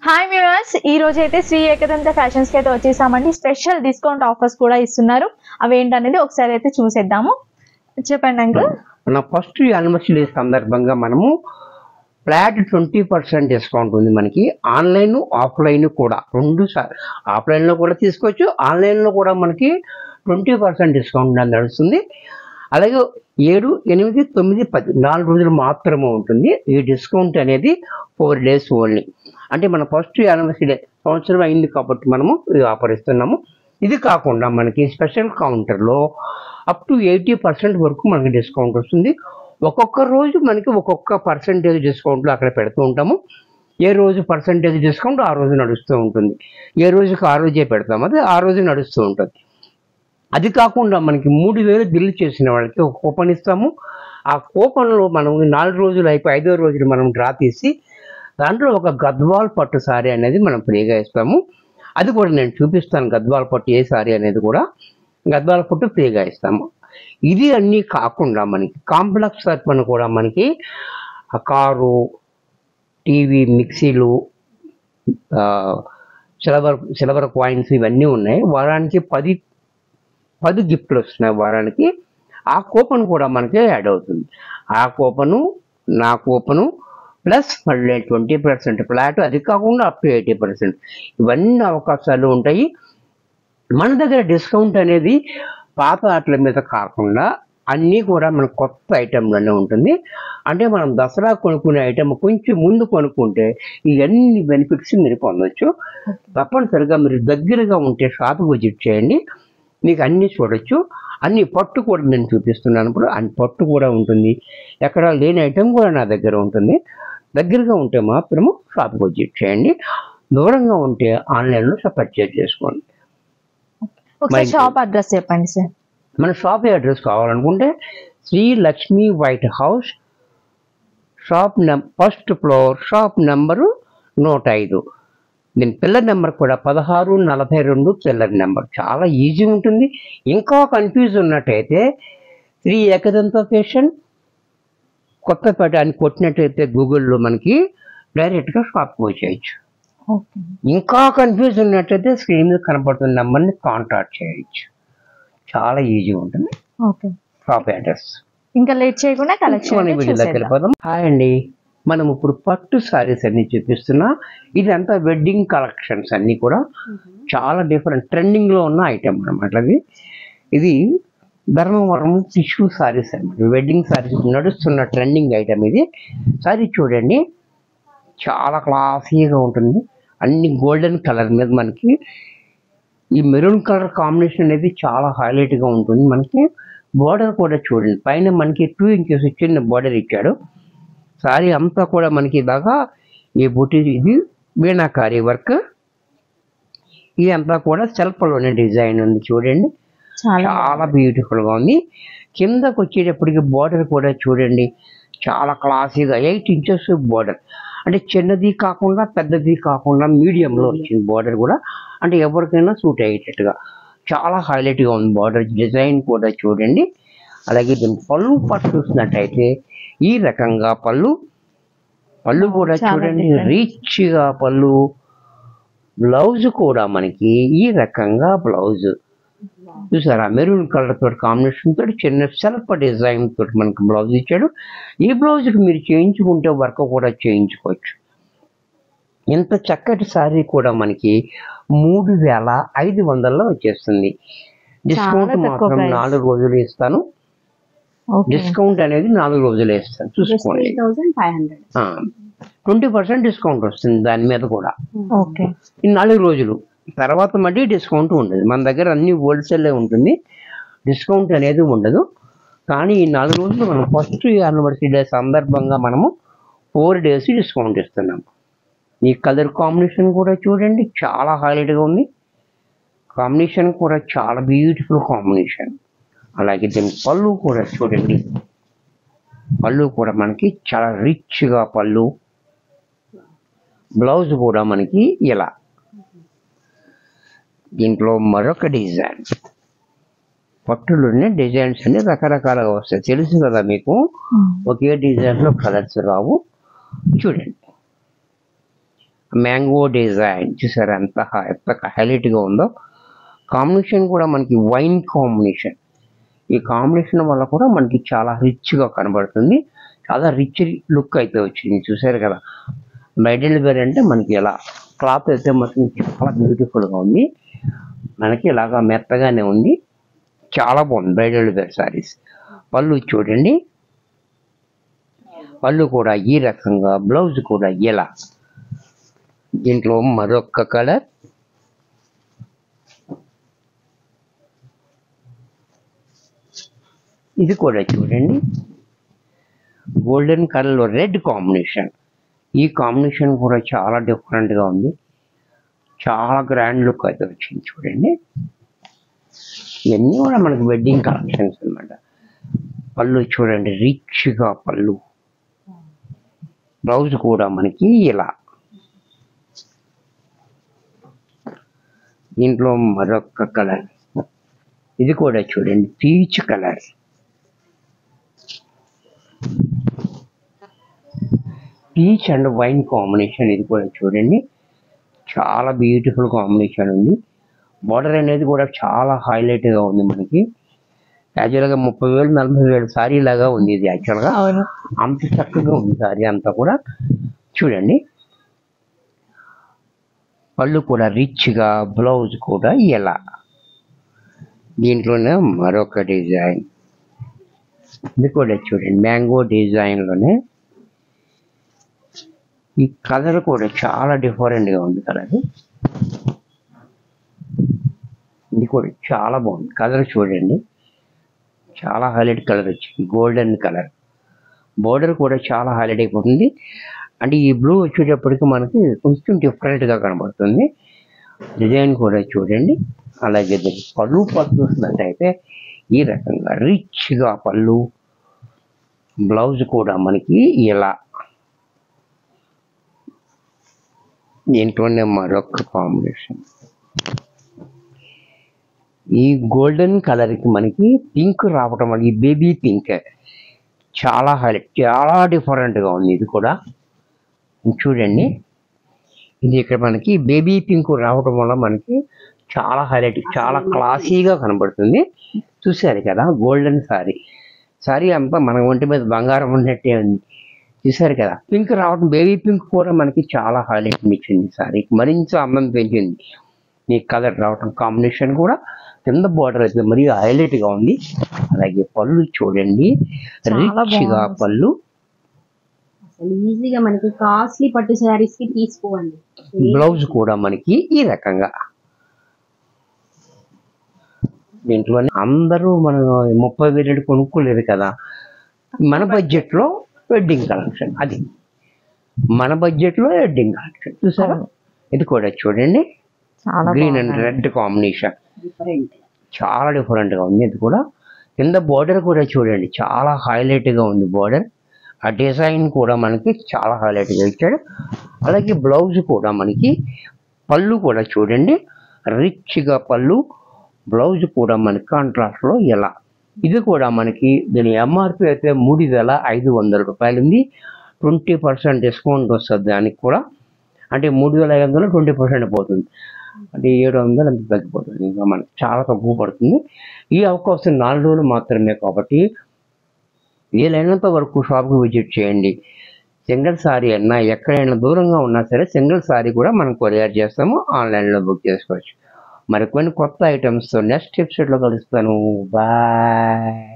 Hi viewers ఈ రోజు అయితే శ్రీ ఏకదంత ఫ్యాషన్స్ కి అయితే వచ్చేసామండి స్పెషల్ డిస్కౌంట్ ఆఫర్స్ కూడా ఇస్తున్నారు అవి ఏంటనేది ఒకసారి అయితే చూసేద్దాము చెప్పండి అంకుల్ మన ఫస్ట్ యానివర్సరీ సందర్భంగా మనము ఫ్లాట్ ట్వంటీ పర్సెంట్ డిస్కౌంట్ ఉంది మనకి ఆన్లైన్ ఆఫ్లైన్ కూడా రెండు సార్ ఆఫ్లైన్లో కూడా తీసుకోవచ్చు ఆన్లైన్లో కూడా మనకి ట్వంటీ పర్సెంట్ డిస్కౌంట్ అనేది నడుస్తుంది అలాగే ఏడు ఎనిమిది తొమ్మిది పది నాలుగు రోజులు మాత్రమే ఉంటుంది ఈ డిస్కౌంట్ అనేది ఫోర్ డేస్ ఓన్లీ అంటే మన ఫస్ట్ యానివర్సరీ సంవత్సరం అయింది కాబట్టి మనము ఇది ఆఫర్ ఇస్తున్నాము ఇది కాకుండా మనకి స్పెషల్ కౌంటర్లో అప్ టు ఎయిటీ పర్సెంట్ వరకు మనకి డిస్కౌంట్ వస్తుంది ఒక్కొక్క రోజు మనకి ఒక్కొక్క పర్సెంటేజ్ డిస్కౌంట్లు అక్కడ పెడుతూ ఉంటాము ఏ రోజు పర్సెంటేజ్ డిస్కౌంట్ ఆ రోజు నడుస్తూ ఉంటుంది ఏ రోజుకి ఆ రోజే పెడతాము అది ఆ రోజు నడుస్తూ ఉంటుంది అది కాకుండా మనకి మూడు వేలు బిల్లు చేసిన వాళ్ళకి ఒక కూపన్ ఇస్తాము ఆ కూపన్లో మనం నాలుగు రోజులు అయిపోయి ఐదో రోజులు మనం డ్రా తీసి దాంట్లో ఒక గద్వాల్ పట్టు సారీ అనేది మనం ఫ్రీగా ఇస్తాము అది కూడా నేను చూపిస్తాను గద్వాల్ పట్టు ఏ సారీ అనేది కూడా గద్వాల పట్టు ఫ్రీగా ఇస్తాము ఇది అన్నీ కాకుండా మనకి కాంప్లెక్స్ తరపున కూడా మనకి ఆ కారు టీవీ మిక్సీలు ఆ, సిల్వర్ సిల్వర్ కాయిన్స్ ఇవన్నీ ఉన్నాయి వారానికి పది పది గిఫ్ట్లు వస్తున్నాయి వారానికి ఆ కూపన్ కూడా మనకి యాడ్ అవుతుంది ఆ కూపను నా కూపను ప్లస్ మళ్ళీ ట్వంటీ పర్సెంట్ ఫ్లాట్ అది కాకుండా అప్ టు ఎయిటీ పర్సెంట్ ఇవన్నీ అవకాశాలు ఉంటాయి మన దగ్గర డిస్కౌంట్ అనేది పాత ఆటల మీద కాకుండా అన్నీ కూడా మన కొత్త ఐటెంలోనే ఉంటుంది అంటే మనం దసరా కొనుక్కునే ఐటెం కొంచెం ముందు కొనుక్కుంటే ఇవన్నీ బెనిఫిట్స్ మీరు పొందొచ్చు తప్పనిసరిగా మీరు దగ్గరగా ఉంటే షాప్కి విజిట్ చేయండి మీకు అన్నీ చూడొచ్చు అన్ని పట్టు కూడా నేను చూపిస్తున్నాను ఇప్పుడు అన్ని పట్టు కూడా ఉంటుంది ఎక్కడ లేని ఐటెం కూడా నా దగ్గర ఉంటుంది దగ్గరగా ఉంటే మాత్రము షాప్కి విజిట్ చేయండి దూరంగా ఉంటే ఆన్లైన్లో పర్చేజ్ చేసుకోండి ఒకసారి My- షాప్ అడ్రస్ చెప్పండి సార్ మన షాప్ అడ్రస్ కావాలనుకుంటే Shri Lakshmi white house shop నెం ఫస్ట్ ఫ్లోర్ షాప్ నెంబరు నూట ఐదు దీని పిల్లర్ నెంబర్ కూడా పదహారు నలభై రెండు పిల్లర్ నెంబర్ చాలా ఈజీ ఉంటుంది ఇంకా కన్ఫ్యూజ్ ఉన్నట్టయితే శ్రీ ఏకదంత ఫేషన్ కొత్తపేట అని కొట్టినట్టయితే గూగుల్లో మనకి డైరెక్ట్గా షాప్కి వచ్చేయచ్చు ఓకే ఇంకా కన్ఫ్యూజ్ ఉన్నట్టయితే స్క్రీన్ మీద కనపడుతున్న నెంబర్ని కాంటాక్ట్ చేయొచ్చు చాలా ఈజీ ఉంటుంది ఓకే షాప్ అడ్రస్ ఇంకా లేట్ చేయకుండా మన కలెక్షన్ వీడియోలోకి వెళ్ళిపోదాం హాయ్ అండి మనం ఇప్పుడు పట్టు సారీస్ అన్ని చూపిస్తున్నా ఇదంతా వెడ్డింగ్ కలెక్షన్స్ అన్ని కూడా చాలా డిఫరెంట్ ట్రెండింగ్ లో ఉన్న ఐటమ్ అనమాట అది ఇది ధర్మవరం టిష్యూ సారీస్ అనమాట వెడ్డింగ్ సారీస్ నడుస్తున్న ట్రెండింగ్ ఐటమ్ ఇది సారీ చూడండి చాలా క్లాసీగా ఉంటుంది అన్ని గోల్డెన్ కలర్ మీద మనకి ఈ మెరూన్ కలర్ కాంబినేషన్ అనేది చాలా highlight గా ఉంటుంది మనకి బోర్డర్ కూడా చూడండి పైన మనకి టూ ఇంచెస్ చిన్న బోర్డర్ ఇచ్చాడు సారీ అంతా కూడా మనకి ఇలాగా ఈ బుట్టి ఇది వీణాకారి వర్క్ ఇదంతా కూడా సెల్ఫ్లోనే డిజైన్ ఉంది చూడండి చాలా చాలా బ్యూటిఫుల్ గా ఉంది కిందకు వచ్చేటప్పటికి బోర్డర్ కూడా చూడండి చాలా క్లాసీగా ఎయిట్ ఇంచెస్ బోర్డర్ అంటే చిన్నది కాకుండా పెద్దది కాకుండా మీడియంలో వచ్చింది బోర్డర్ కూడా అంటే ఎవరికైనా సూట్ అయ్యేటట్టుగా చాలా highlight గా ఉంది బార్డర్ డిజైన్ కూడా చూడండి అలాగే దీని పళ్ళు పట్టు చూసినట్టయితే ఈ రకంగా పళ్ళు పళ్ళు కూడా చాలా చూడండి different. రిచ్ గా పళ్ళు బ్లౌజ్ కూడా మనకి ఈ రకంగా బ్లౌజ్ చూసారా మెరూన్ కలర్ తోటి కాంబినేషన్ తోటి చిన్న సెల్ఫ్ డిజైన్ తోటి మనకి బ్లౌజ్ ఇచ్చాడు ఈ బ్లౌజ్కి మీరు చేయించుకుంటే వర్క్ కూడా చేయించుకోవచ్చు ఇంత చక్కటి సారీ కూడా మనకి మూడు వేల ఐదు వందల్లో వచ్చేస్తుంది డిస్కౌంట్ తక్కువ మాత్రం price. నాలుగు రోజులు ఇస్తాను ఓకే డిస్కౌంట్ అనేది నాలుగు రోజులు ఇస్తాను చూసుకోండి thousand five hundred twenty percent discount వస్తుంది దాని మీద కూడా ఓకే ఈ నాలుగు రోజులు తర్వాత మళ్ళీ డిస్కౌంట్ ఉండదు మన దగ్గర అన్ని హోల్సేలే ఉంటుంది డిస్కౌంట్ అనేది ఉండదు కానీ ఈ నాలుగు రోజులు మనం ఫస్ట్ యానివర్సరీ డే సందర్భంగా మనము ఫోర్ డేస్ డిస్కౌంట్ ఇస్తున్నాం ఈ కలర్ కాంబినేషన్ కూడా చూడండి చాలా హైలైట్గా ఉంది కాంబినేషన్ కూడా చాలా బ్యూటిఫుల్ కాంబినేషన్ అలాగే దీని పళ్ళు కూడా చూడండి పళ్ళు కూడా మనకి చాలా రిచ్గా పళ్ళు బ్లౌజ్ కూడా మనకి ఇలా దీంట్లో మరొక డిజైన్ పట్టులోనే డిజైన్స్ అన్ని రకరకాలుగా వస్తాయి తెలుసు కదా మీకు ఒకే డిజైన్లో కలర్స్ రావు చూడండి మ్యాంగో డిజైన్ చూసారా ఎంత హై- ఎంత హైలైట్గా ఉందో కాంబినేషన్ కూడా మనకి వైన్ కాంబినేషన్ ఈ కాంబినేషన్ వల్ల కూడా మనకి చాలా రిచ్గా కనబడుతుంది చాలా రిచ్ లుక్ అయితే వచ్చింది చూసారు కదా బ్రైడల్ వేర్ అంటే మనకి ఎలా క్లాత్ అయితే మాత్రం చాలా బ్యూటిఫుల్గా ఉంది మనకి ఇలాగా మెత్తగానే ఉంది చాలా బాగుంది బ్రైడల్ వేర్ సారీస్ పళ్ళు చూడండి పళ్ళు కూడా ఈ రకంగా బ్లౌజ్ కూడా ఇలా దీంట్లో మరొక కలర్ ఇది కూడా చూడండి గోల్డెన్ కలర్లో రెడ్ కాంబినేషన్ ఈ కాంబినేషన్ కూడా చాలా డిఫరెంట్గా ఉంది చాలా గ్రాండ్ లుక్ అయితే వచ్చింది చూడండి ఇవన్నీ కూడా మనకి వెడ్డింగ్ కలెక్షన్స్ అన్నమాట పళ్ళు చూడండి రిచ్గా పళ్ళు బ్లౌజ్ కూడా మనకి ఇలా దీంట్లో మరొక కలర్ ఇది కూడా చూడండి peach colour peach and wine combination ఇది కూడా చూడండి చాలా బ్యూటిఫుల్ కాంబినేషన్ ఉంది బార్డర్ అనేది కూడా చాలా హైలైట్గా ఉంది మనకి యాక్చువల్గా ముప్పై వేలు నలభై వేలు సారీ లాగా ఉంది ఇది యాక్చువల్గా అవును అంత చక్కగా ఉంది సారీ అంతా కూడా చూడండి పళ్ళు కూడా రిచ్గా బ్లౌజ్ కూడా ఎలా దీంట్లోనే మరొక డిజైన్ ఇది కూడా చూడండి మ్యాంగో డిజైన్లోనే ఈ కలర్ కూడా చాలా డిఫరెంట్గా ఉంది కలర్ ఇది కూడా చాలా బాగుంది కలర్ చూడండి చాలా హైలైట్ కలర్ వచ్చింది గోల్డెన్ కలర్ బోర్డర్ కూడా చాలా హైలైట్ అయిపోతుంది అంటే ఈ బ్లూ వచ్చేటప్పటికి మనకి కొంచెం డిఫరెంట్గా కనబడుతుంది డిజైన్ కూడా చూడండి అలాగే దీనికి పళ్ళు పళ్ళు చూసినట్టయితే ఈ రకంగా రిచ్గా పళ్ళు బ్లౌజ్ కూడా మనకి ఇలా దీంట్లోనే మరొక కాంబినేషన్ ఈ గోల్డెన్ కలర్కి మనకి పింక్ రావటం వల్ల ఈ బేబీ పింక్ చాలా హైలైట్ చాలా డిఫరెంట్గా ఉంది ఇది కూడా చూడండి ఇది ఇక్కడ మనకి బేబీ పింక్ రావటం వల్ల మనకి చాలా హైలైట్ చాలా క్లాసీగా కనబడుతుంది చూశారు కదా గోల్డెన్ సారీ సారీ అంతా మన ఒంటి మీద బంగారం ఉన్నట్టే ఉంది చూశారు కదా పింక్ రావడం బేబీ పింక్ కూడా మనకి చాలా హైలైట్ ఇచ్చింది సారీ మరింత అందం పెంచింది ఈ కలర్ రావటం కాంబినేషన్ కూడా కింద బార్డర్ అయితే మరీ హైలైట్ గా ఉంది అలాగే పళ్ళు చూడండి చాలా రిచ్ గా బాగుంది. పళ్ళు అసలు ఈజీగా మనకి కాస్ట్లీ పట్టు శారీస్ కి తీసుకోండి బ్లౌజ్ కూడా మనకి ఈ రకంగా దీంట్లోనే అందరూ మన ముప్పై వేలు కొనుక్కోలేరు కదా మన బడ్జెట్ లో వెడ్డింగ్ కలెక్షన్ అది మన బడ్జెట్ లో వెడ్డింగ్ కలెక్షన్ చూసారా ఇది కూడా చూడండి చాలా గ్రీన్ అండ్ బాగున్నాయి. రెడ్ కాంబినేషన్ డిఫరెంట్ చాలా different గా ఉంది ఇది కూడా కింద బార్డర్ కూడా చూడండి చాలా highlight గా ఉంది బార్డర్ ఆ డిజైన్ కూడా మనకి చాలా highlight గా ఇచ్చాడు అలాగే బ్లౌజ్ కూడా మనకి పళ్ళు కూడా చూడండి rich గా పళ్ళు బ్లౌజ్ కూడా మనకి contrast లో ఎలా ఇది కూడా మనకి దీని ఎంఆర్పి అయితే మూడు వేల ఐదు వందల రూపాయలు ఉంది ట్వంటీ పర్సెంట్ డిస్కౌంట్ వస్తుంది దానికి కూడా అంటే మూడు వేల ఐదు వందలు ట్వంటీ పర్సెంట్ పోతుంది అంటే ఏడు వందలు అంత తగ్గిపోతుంది ఇంకా మనకి చాలా తక్కువ పడుతుంది ఈ అవకాశం నాలుగు రోజులు మాత్రమే కాబట్టి వీలైనంత వరకు షాప్కి విజిట్ చేయండి సింగిల్ సారీ అన్నా ఎక్కడైనా దూరంగా ఉన్నా సరే సింగిల్ సారీ కూడా మనం కొరియర్ చేస్తాము ఆన్లైన్లో బుక్ చేసుకోవచ్చు మరికొన్ని కొత్త ఐటమ్స్తో నెక్స్ట్ ఎపిసోడ్లో కలుస్తాను బాయ్